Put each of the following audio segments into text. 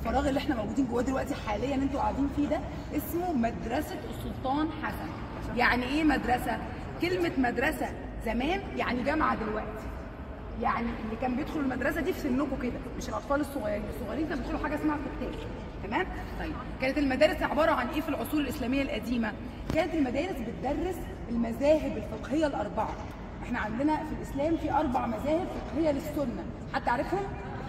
الفراغ اللي احنا موجودين جواه دلوقتي حاليا انتوا قاعدين فيه ده اسمه مدرسه السلطان حسن يعني ايه مدرسه كلمه مدرسه زمان يعني جامعه دلوقتي يعني اللي كان بيدخل المدرسه دي في سنكم كده مش الاطفال الصغيرين الصغيرين كانوا بيدخلوا حاجه اسمها كتاب تمام طيب كانت المدارس عباره عن ايه في العصور الاسلاميه القديمه كانت المدارس بتدرس المذاهب الفقهيه الاربعه احنا عندنا في الاسلام في اربع مذاهب فقهيه للسنه حد عارفهم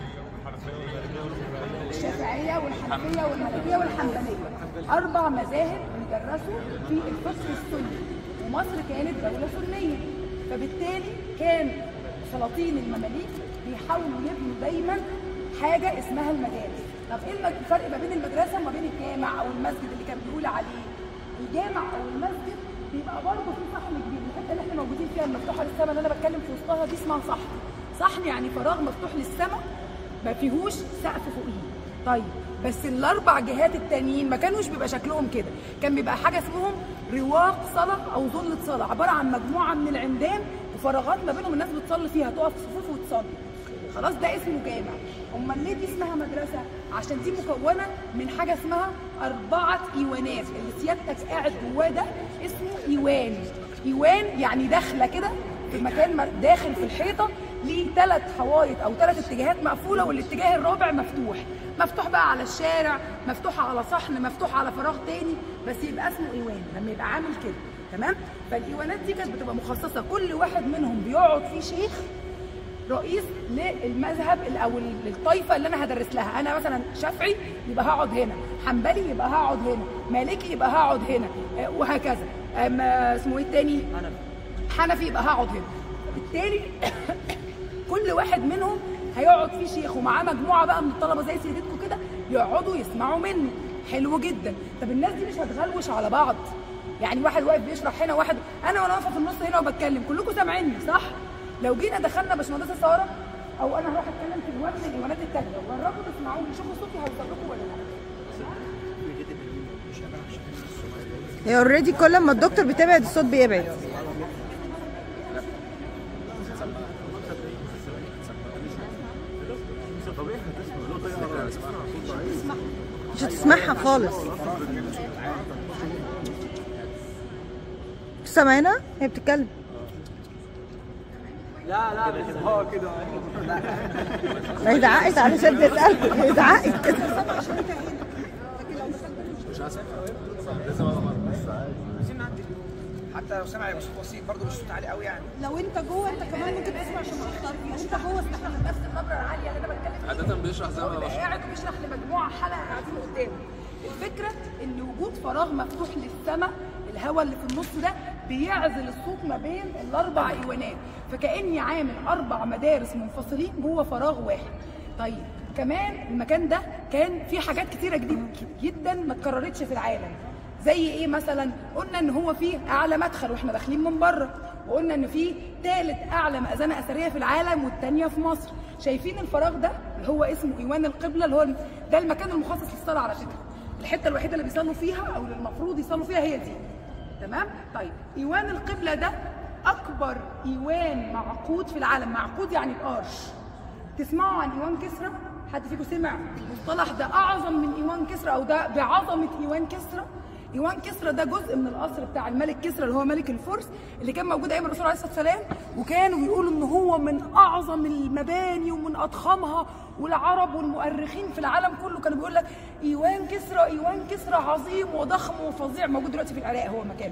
الشافعيه والحنفيه والمالكيه والحنبليه اربع مذاهب بيدرسوا في الفقه السني ومصر كانت دوله سنيه فبالتالي كان سلاطين المماليك بيحاولوا يبنوا دايما حاجه اسمها المدارس طب ايه المج- الفرق ما بين المدرسه وما بين الجامع او المسجد اللي كان بيقول عليه الجامع او المسجد بيبقى برضه في صحن كبير الحته اللي احنا موجودين فيها المفتوحه للسماء اللي انا بتكلم في وسطها دي اسمها صحن صحن يعني فراغ مفتوح للسماء ما فيهوش سقف فوقيه طيب بس الاربع جهات التانيين ما كانوش بيبقى شكلهم كده كان بيبقى حاجه اسمهم رواق صلاه او ظله صلاه عباره عن مجموعه من العمدان وفراغات ما بينهم الناس بتصلي فيها تقف في صفوف وتصلي خلاص ده اسمه جامع امال ليه دي اسمها مدرسه عشان دي مكونه من حاجه اسمها اربعه ايوانات اللي سيادتك قاعد جواه ده اسمه ايوان ايوان يعني داخله كده في مكان م- داخل في الحيطه ليه ثلاث حوايط او ثلاث اتجاهات مقفوله والاتجاه الرابع مفتوح مفتوح بقى على الشارع مفتوح على صحن مفتوح على فراغ تاني بس يبقى اسمه ايوان لما يبقى عامل كده تمام فالايوانات دي كانت بتبقى مخصصه كل واحد منهم بيقعد فيه شيخ رئيس للمذهب ال- او ال- الطائفه اللي انا هدرس لها انا مثلا شافعي يبقى هقعد هنا حنبلي يبقى هقعد هنا مالكي يبقى هقعد هنا آه، وهكذا اما اسمه ايه التاني حنفي يبقى هقعد هنا بالتالي كل واحد منهم هيقعد فيه شيخ ومعاه مجموعه بقى من الطلبه زي سيادتكم كده يقعدوا يسمعوا منه حلو جدا طب الناس دي مش هتغلوش على بعض يعني واحد واقف بيشرح هنا واحد انا وانا واقفه في النص هنا وبتكلم كلكم سامعيني صح لو جينا دخلنا باشمهندسه ساره او انا هروح اتكلم في الوان من الايوانات التانيه وجربوا تسمعوني شوفوا صوتي هيوصل لكم ولا لا هي اوريدي كل ما الدكتور بتبعد الصوت بيبعد مش هتسمعها خالص مش سامعينها هي بتتكلم لا هي دعقت علشان تسأل هي دعقت حتى لو سمع يبقى صوت بسيط برضه مش صوت عالي قوي يعني لو انت جوه انت كمان ممكن تسمع عشان تختار فيه انت جوه استحمل نفس النبره العاليه اللي انا بتكلم فيها عادة بيشرح زي ما هو انا بيبقى بشرح قاعد وبيشرح لمجموعه حلقه قاعدين قدامه الفكره ان وجود فراغ مفتوح للسماء الهواء اللي في النص ده بيعزل الصوت ما بين الاربع ايوانات فكاني عامل اربع مدارس منفصلين جوه فراغ واحد طيب كمان المكان ده كان فيه حاجات كتيره جدا جدا ما اتكررتش في العالم زي ايه مثلا قلنا ان هو فيه اعلى مدخل واحنا داخلين من بره وقلنا ان فيه ثالث اعلى مأذنه اثريه في العالم والثانيه في مصر شايفين الفراغ ده اللي هو اسمه ايوان القبله اللي هو ده المكان المخصص للصلاه على فكره الحته الوحيده اللي بيصلوا فيها او اللي المفروض يصلوا فيها هي دي تمام طيب ايوان القبله ده اكبر ايوان معقود في العالم معقود يعني بقرش تسمعوا عن ايوان كسرى حد فيكم سمع المصطلح ده اعظم من ايوان كسرى او ده بعظمه ايوان كسرى ايوان كسرى ده جزء من القصر بتاع الملك كسرى اللي هو ملك الفرس اللي كان موجود ايام الرسول عليه الصلاه والسلام وكانوا بيقولوا ان هو من اعظم المباني ومن اضخمها والعرب والمؤرخين في العالم كله كانوا بيقول لك ايوان كسرى ايوان كسرى عظيم وضخم وفظيع موجود دلوقتي في العراق هو مكانه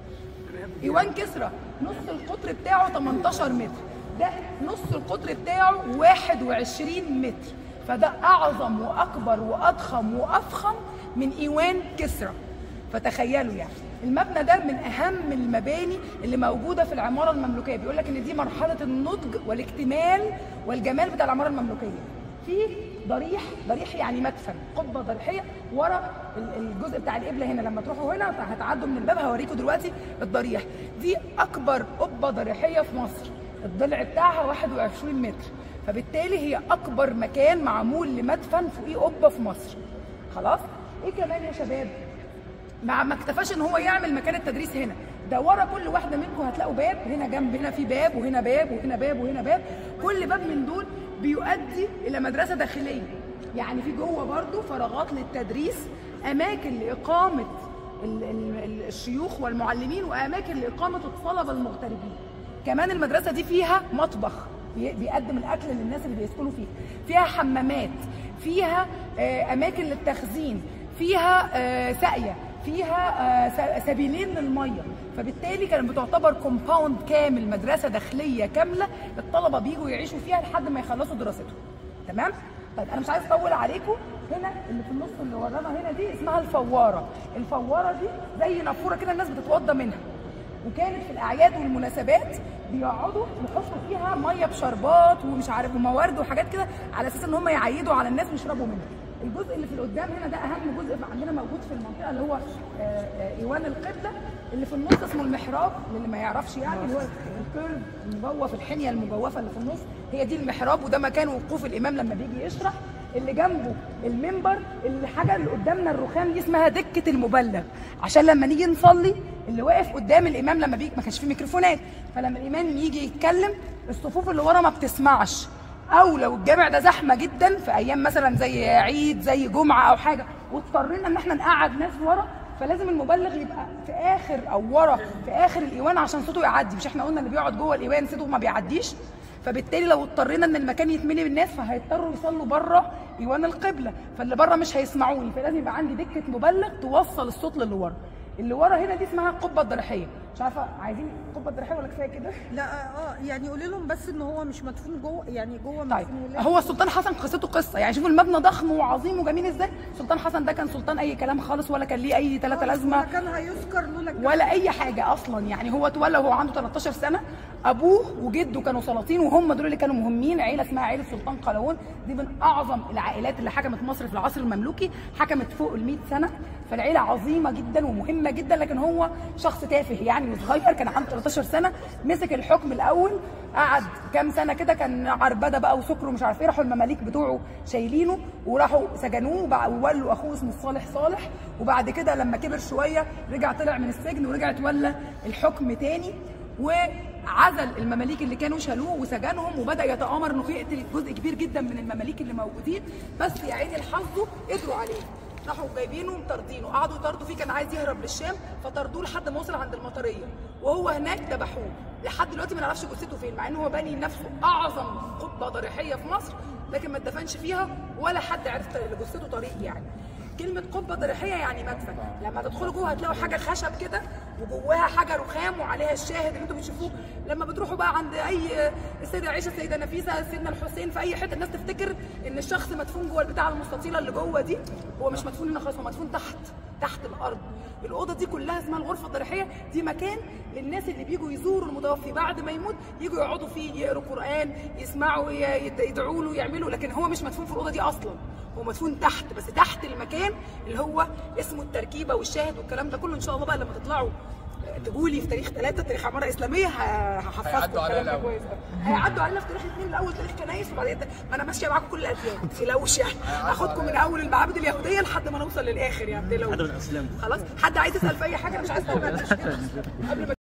ايوان كسرى نص القطر بتاعه 18 متر ده نص القطر بتاعه 21 متر فده اعظم واكبر واضخم وافخم من ايوان كسرى فتخيلوا يعني المبنى ده من اهم المباني اللي موجوده في العماره المملوكيه بيقول لك ان دي مرحله النضج والاكتمال والجمال بتاع العماره المملوكيه في ضريح ضريح يعني مدفن قبه ضريحيه ورا ال- الجزء بتاع القبله هنا لما تروحوا هنا هتعدوا من الباب هوريكم دلوقتي الضريح دي اكبر قبه ضريحيه في مصر الضلع بتاعها 21 متر فبالتالي هي اكبر مكان معمول لمدفن فوقيه قبه في مصر خلاص ايه كمان يا شباب مع ما اكتفاش ان هو يعمل مكان التدريس هنا ده ورا كل واحده منكم هتلاقوا باب هنا جنب هنا في باب وهنا باب وهنا باب وهنا باب كل باب من دول بيؤدي الى مدرسه داخليه يعني في جوه برضو فراغات للتدريس اماكن لاقامه ال- ال- ال- الشيوخ والمعلمين واماكن لاقامه الطلبه المغتربين كمان المدرسه دي فيها مطبخ بي- بيقدم الاكل للناس اللي بيسكنوا فيه فيها حمامات فيها آه، اماكن للتخزين فيها آه، ساقيه فيها آه، س- سبيلين للميه فبالتالي كانت بتعتبر كومباوند كامل مدرسه داخليه كامله الطلبه بيجوا يعيشوا فيها لحد ما يخلصوا دراستهم تمام طيب انا مش عايز اطول عليكم هنا اللي في النص اللي ورانا هنا دي اسمها الفواره الفواره دي زي نافوره كده الناس بتتوضى منها وكانت في الاعياد والمناسبات بيقعدوا يحطوا فيها ميه بشربات ومش عارف وموارد وحاجات كده على اساس ان هم يعيدوا على الناس ويشربوا منها الجزء اللي في القدام هنا ده اهم جزء عندنا موجود في المنطقه اللي هو آه، آه، ايوان القبله اللي في النص اسمه المحراب للي ما يعرفش يعني اللي هو الكيرف المجوف الحنيه المجوفه اللي في النص هي دي المحراب وده مكان وقوف الامام لما بيجي يشرح اللي جنبه المنبر الحاجه اللي قدامنا الرخام دي اسمها دكه المبلغ عشان لما نيجي نصلي اللي واقف قدام الامام لما بيجي ما كانش فيه ميكروفونات فلما الامام يجي يتكلم الصفوف اللي ورا ما بتسمعش او لو الجامع ده زحمه جدا في ايام مثلا زي عيد زي جمعه او حاجه واضطرينا ان احنا نقعد ناس ورا فلازم المبلغ يبقى في اخر او ورا في اخر الايوان عشان صوته يعدي مش احنا قلنا اللي بيقعد جوه الايوان صوته ما بيعديش فبالتالي لو اضطرينا ان المكان يتملي بالناس فهيضطروا يصلوا بره ايوان القبله فاللي بره مش هيسمعوني فلازم يبقى عندي دكه مبلغ توصل الصوت للي ورا اللي ورا هنا دي اسمها القبه الضريحيه مش عارفه عايزين القبه الضريحيه ولا كفايه كده لا اه يعني قولي لهم بس ان هو مش مدفون جوه يعني جوه طيب مدفون ولا هو السلطان حسن قصته قصه يعني شوفوا المبنى ضخم وعظيم وجميل ازاي السلطان حسن ده كان سلطان اي كلام خالص ولا كان ليه اي ثلاثه لازمه ولا كان هيذكر لولا الجامع. ولا اي حاجه اصلا يعني هو اتولى وهو عنده 13 سنه ابوه وجده كانوا سلاطين وهم دول اللي كانوا مهمين عيله اسمها عيله سلطان قلاوون دي من اعظم العائلات اللي حكمت مصر في العصر المملوكي حكمت فوق ال 100 سنه فالعيله عظيمه جدا ومهمه جدا لكن هو شخص تافه يعني وصغير كان عنده 13 سنه مسك الحكم الاول قعد كام سنه كده كان عربده بقى وسكر ومش عارف ايه راحوا المماليك بتوعه شايلينه وراحوا سجنوه وبع- وولوا اخوه اسمه الصالح صالح وبعد كده لما كبر شويه رجع طلع من السجن ورجع تولى الحكم تاني وعزل المماليك اللي كانوا شالوه وسجنهم وبدا يتامر انه يقتل جزء كبير جدا من المماليك اللي موجودين بس يا عيني لحظه قدروا عليه راحوا جايبينه ومطاردينه قعدوا يطاردوا فيه كان عايز يهرب للشام فطردوه لحد ما وصل عند المطريه وهو هناك ذبحوه لحد دلوقتي ما نعرفش جثته فين مع ان هو باني نفسه اعظم قبه ضريحيه في مصر لكن ما اتدفنش فيها ولا حد عرف لجثته طريق يعني كلمة قبة ضريحية يعني مدفن، لما تدخلوا جوه هتلاقوا حاجة خشب كده وجواها حاجة رخام وعليها الشاهد اللي انتوا بتشوفوه، لما بتروحوا بقى عند أي السيدة عائشة، السيدة نفيسة، سيدنا الحسين في أي حتة الناس تفتكر إن الشخص مدفون جوه البتاعة المستطيلة اللي جوه دي، هو مش مدفون هنا خالص هو مدفون تحت تحت الأرض. الأوضة دي كلها اسمها الغرفة الضريحية، دي مكان للناس اللي بيجوا يزوروا المتوفي بعد ما يموت يجوا يقعدوا فيه يقروا قرآن، يسمعوا ي- يد- يدعوا له يعملوا لكن هو مش مدفون في الأوضة دي أصلا. هو مدفون تحت بس تحت المكان اللي هو اسمه التركيبه والشاهد والكلام ده كله ان شاء الله بقى لما تطلعوا تقولي في تاريخ ثلاثة تاريخ عمارة إسلامية ه- هحفظكم هيعدوا علينا الكلام ده الأول. كويس أوي. هيعدوا علينا في تاريخ اثنين الأول تاريخ كنايس وبعدين ما أنا ماشية معاكم كل الأديان ما تقلقوش يعني هاخدكم من أول المعابد اليهودية لحد ما نوصل للآخر يعني ما تقلقوش خلاص حد عايز يسأل في أي حاجة مش عايز أقول قبل ما